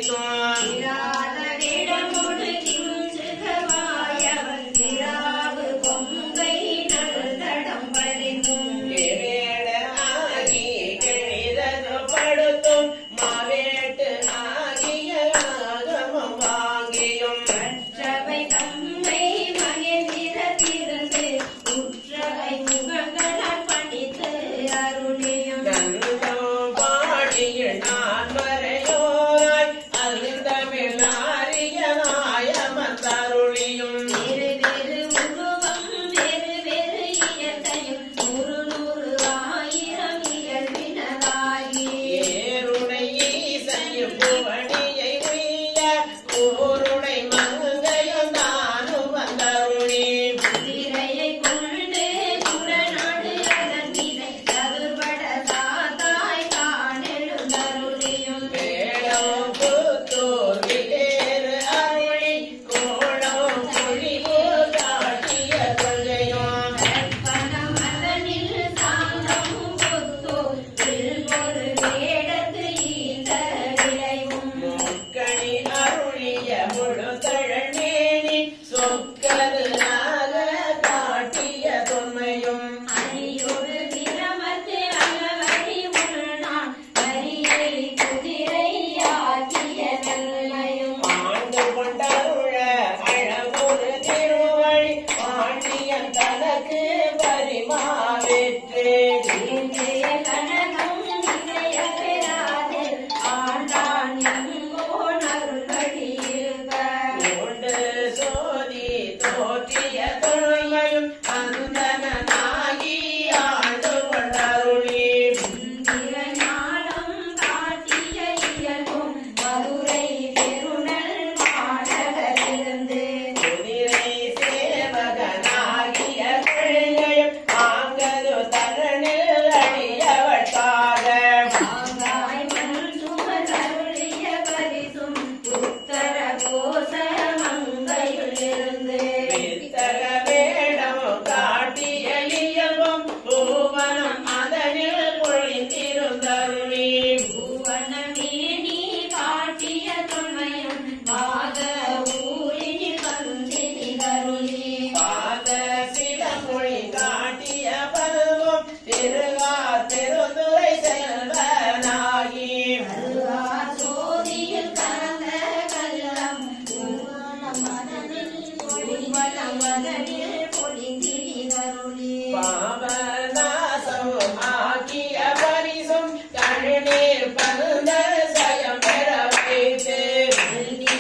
பறிக்கும் இராத விடமுடு கிஞ்சுகவாயவர் திராவு கொங்கை நல்தடம் பறிக்கும் ஆகி கிழிதது படுத்தும் மாவேட்டு ஆகிய ஆகமம் வாங்கியும் மற்றவை தம்மை மகேந்திரத்திருந்து உற்றவை முகங்களால் பணித்து அருளியும் நந்தம் பாடிய நான் வரையோராய் அருந்தமிழாரிய நாயமந்தருளியும் வேறு வேறு உருவம் வேறு வேறு இயற்கையும் நூறு நூறு ஆயிரம் இயல்பினதாகி ஏருடை ஈசையும் புவனியை உய்ய ஊருடை மங்கையும் தானும் வந்தருளி குதிரையை கொண்டு குடநாடு அதன்பினை சதுர்பட சாத்தாய் காணெழுந்தருளியும் வேடம் புத்தூர் விலேறு அருளி கோடம் குழிவு காட்டிய கொள்கையும் கற்பனமதனில் சாந்தம் கொத்தோ வில்பொரு வேடத்து ஈந்த விளைவும் முக்கணி அருளிய முழு தழநேனி சொக்கது நாக காட்டிய தொன்மையும் அரியோடு பிரமத்து அலவழி உள்நான் அரியை குதிரையாக்கிய நன்மையும் ஆண்டு கொண்டருள அழகுரு திருவழி பாண்டியன் தனக்கு பரிமாவிற்று இன்றைய கனகம் இசைய பெறாது ஆண்டான் எங்கோன் அருள்படி இருக்க உண்டு சோதி தோற்றிய தொழுமையும் அந்தனாகி ஆண்டு கொண்டருளி திறஞானம் காட்டிய இயல்பும் மதுரை பெருநல் மாநகரிலிருந்து குதிரை சேவகனாகிய கொள்கையும் ஆங்கது தரணில் அடியவட்டாக ஆங்காய் மண் சுமதருளிய பரிசும் உத்தர கோச மங்கையிலிருந்து வித்தக வேடம் காட்டிய இயல்பும் பூவனம் அதனில் பொழிந்திருந்தருளி பூவனமேனி காட்டிய தொன்மையும் வாத ஊரில் கந்தினி கருளி பாத சிலமொழி காட்டிய பருவம் திருகா திருந்துரை செல்வனாகி அருகா சோதியில் கலந்த கள்ளம் பூவனமதனில் பொழிவனமதனில் பொழிந்தினி கருளி பாவநாசம் ஆக்கிய பரிசும் கழுநீர் பருந்த சயம் பெற வைத்து நீ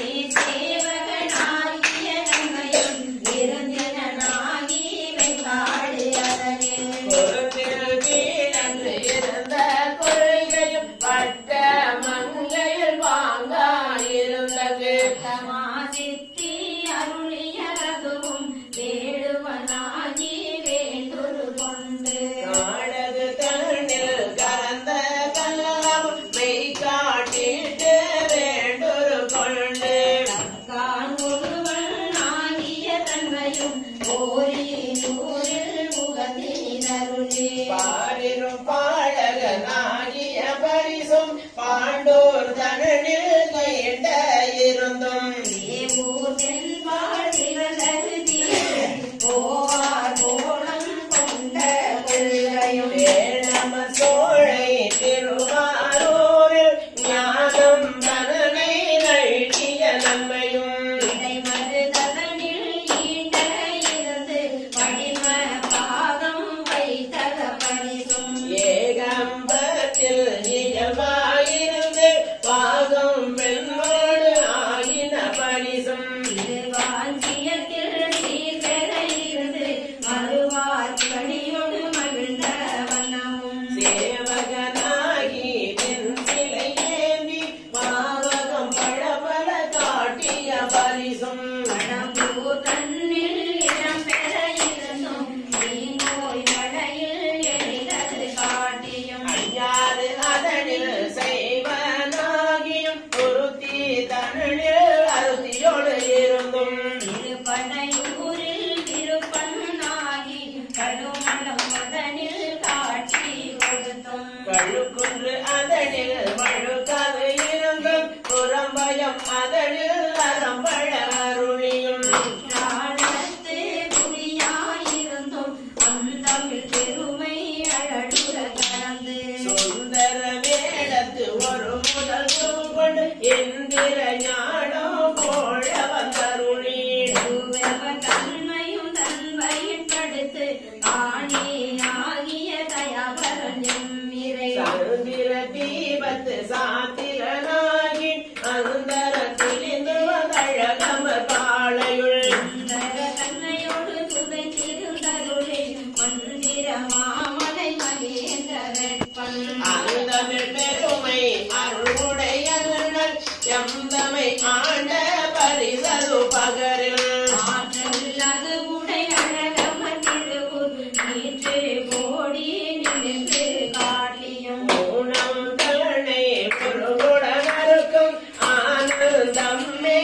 சேவகனாகிய நன்மையும் விருந்தினனாகி வெங்காடு அதனில் பொறுப்பில் கீழன்று இருந்த கொள்கையும் பட்ட மங்கையில் வாங்காயிருந்தது தமாசித்தி அருளியதுவும் வேடுவனாகி வேண்டொரு கொண்டு நாடது தண்ணில் கலந்த கல்லாம் மெய் காட்டிட்டு வேண்டொரு கொண்டு தான் ஒருவன் ஆகிய தன்மையும் ஓரி நூறில் முகத்தினருளே பாரிரும் பாடகனாகிய பரிசும் பாண்டோர் தனனில் கைண்ட இருந்தும் தேவூர் தென்பால் திரளது தீர் போவார் கோலம் கொண்ட கொள்கையும் வேணம சோழை திருவாரூரில் ஞானம் தனனை நல்கிய நன்மையும் இடைமருதனில் ஈண்ட இருந்து படிம பாகம் வைத்தக பரிசும் ஏகம்பத்தில் இயல்பாயிருந்து பாகம் பெண்ணோடு ஆகின பரிசும் திருவாஞ்சியத்தில் சீர்பெற இருந்து மறுவார் பணியோடு மகிழ்ந்த வண்ணமும் சேவகனாகி தென் சிலை ஏந்தி பாவகம் பழபல காட்டிய பரிசும் கடம்பூர் தன்னில் இடம் பெற இருந்தும் தீங்கோய் மழையில் எளிதது காட்டியும் ஐயாது அதனில் செய்வனாகியும் பொருத்தி தனில் அருத்தியோடு இருந்தும் திருப்பனையூரில் திருப்பண்ணாகி கடுமலம் முதனில் காட்சி கொடுத்தும் கழுக்குன்று அதனில் மழுக்காது இருந்தும் புறம்ப செவ்வாயம் அதனில் அறம்பழ அருளியும் ஞானத்து குடியாயிருந்தும் அந்தமிழ் பெருமை அழகுற கடந்து சுந்தர வேடத்து ஒரு முதல் கொண்டு எந்திர ஞானம் போழ வந்தருளி திருவெவன் தன்மையும் தன்மையின் படுத்து ஆணியாகிய தயாபரன் எம்மிரை சந்திர தீபத்து சாத்திரனாகி அந்தர திரிந்து வந்தழகம பாளையுள் சுந்தர தன்மையோடு துதை திருந்தருளே மந்திர மாமலை மகேந்திர வெப்பன் அருந்தமிழ் பெருமை அருளுடையருணல் எந்தமை ஆண்ட பரிசது பகரில் ஆற்றல் அது உடை அழகமர் திருவுர் நீற்று கோடி நிமிர்ந்து காட்டியும் ஊனம் கருணை பொருளுடனருக்கும் ஆனந்தம்மே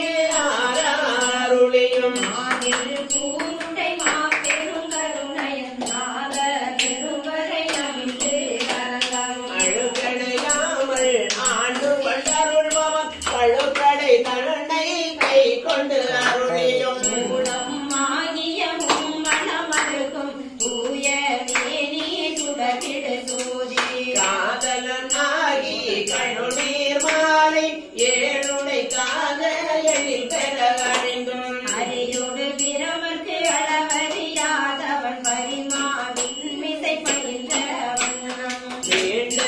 ஆராருளியும் ஆதில் கூருடை மாபெருங்கருணையன் நாத பெருவரை அமிழ்ந்து கரங்கவும் அழுகடையாமல் ஆண்டு கொண்டருள்பவன் பழுக்கடை தன்னை கை கொண்டு அருளியும் மூலம் ஆகிய மும்மணமருக்கும் தூய வேணி சுடவிடு சோதி காதலன் ஆகி கழுநீர் மாலை ஏழுடை காத எழில் பெற அழிந்தும் அரியோடு பிரமர்க்கு அளவறியாதவன் பரிமாவின் மிசை பயின்றவன் மீண்டு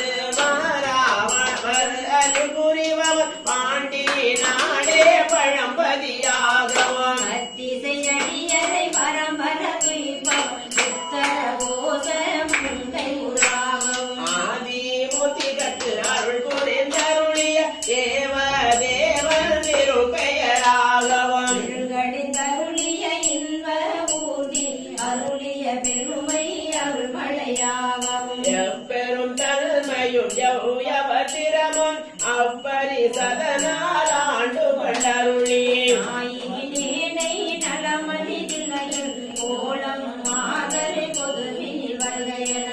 மாறாவர் அறிகுறிவன் பாண்டி நாடே பழம்பதியாகவன் அத்திசை அடியரை பரம்பர துய்பவன் சித்தர கோச முங்கை உலாகவும் ஆதிமூர்த்தி கட்டு அருள் புரிந்தருளிய தேவ தேவன் திருப்பெயராகவன் இருகளின் அருளிய இன்ப ஊதி அருளிய பெருமை அருள்மழையாகவும் எப்பெரும் தன்மையும் எவ்வத்திரமும் அப்பரி சதனால் ஆண்டு கொண்டருளி ஆயினேனை நலமணி தில்லையில் கோலம் மாதரை பொதுவில் வருகையன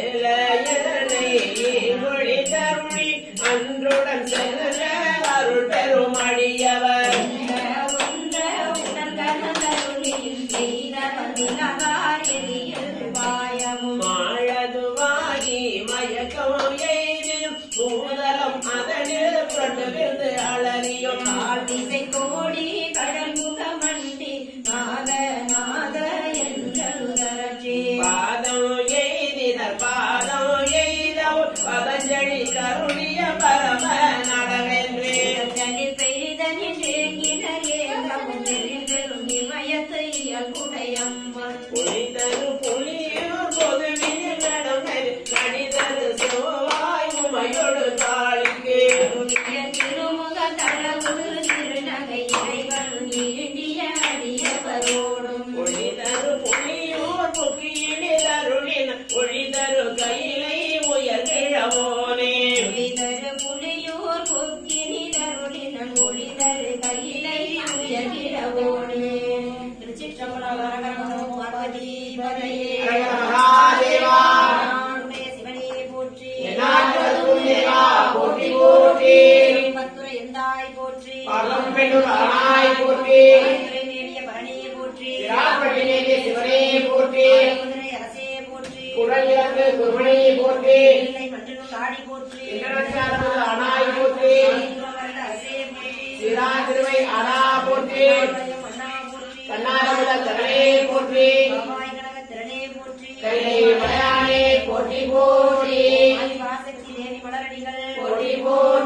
ஏழையனை மொழி தருளி அன்றுடன் சென்ற அருள் பெரும் அடியவர் ஒன்ற உடன் கலந்தருளில் செய்தவன் நிலகார் எரியில் பாயமும் மாழதுவாகி மயக்கம் எய்தியும் பூதலம் அதனில் புரண்டு அலறியும் ஆதிசை கோடி கடல் முகமண்டி நாத நாத என்றுதரச்சே பாதம் எய்தினர் பாதம் எய்தவும் பதஞ்சலி கருணிய பரம நடவென்றே ஜனில் பெய்தனில் ஏங்கினர் ஏகவும் நெறிந்தெரும் இமயத்தை இயல்புடையம்பன் புனிதரு புலியூர் பொதுவில் நடந்தது கணிதரு சோவாய் உமையொடு தாளிக்கு புதிய திருமுக தளவுள் திருநகை இறைவன் ஈண்டிய அடியவரோடும் ஒளிதரு புலியூர் புக்கியினில் அருளின ஒளிதரு கையிலை உயர்கிழவோனே ஒளிதரு புலியூர் பொக்கினில் அருளினன் ஒளிதரு கையிலை உயர்கிறவோனே திருச்சிற்றம்பலம் பார்வதி பதையே மகாதேவா. நானுடைய சிவனே போற்றி எந்நாட்டவர்க்கும் இறைவா, போற்றி போற்றி. பத்துரை எந்தாய் போற்றி பரம் பெண்ணுர் அரணாய் போற்றி. பத்துரை நேடிய பரணியே போற்றி சிராப்பட்டினேயே சிவனே போற்றி குதிரை அரசே போற்றி குடல் இறந்து குருமணி போற்றி இல்லை மன்றனும் காடி போற்றி இந்திரனச்சாரது அணாய் போற்றி மருந்த அரசே போற்றி சிரா திருவை அணா போற்றி உதயம் மன்னா போற்றி கண்ணாரமுத கரணே போற்றி பாவாய் கனக திறனே போற்றி கைலை மலையானே போற்றி போற்றி ஆதிவாசக்தி தேவி மலரடிகள் போற்றி போற்றி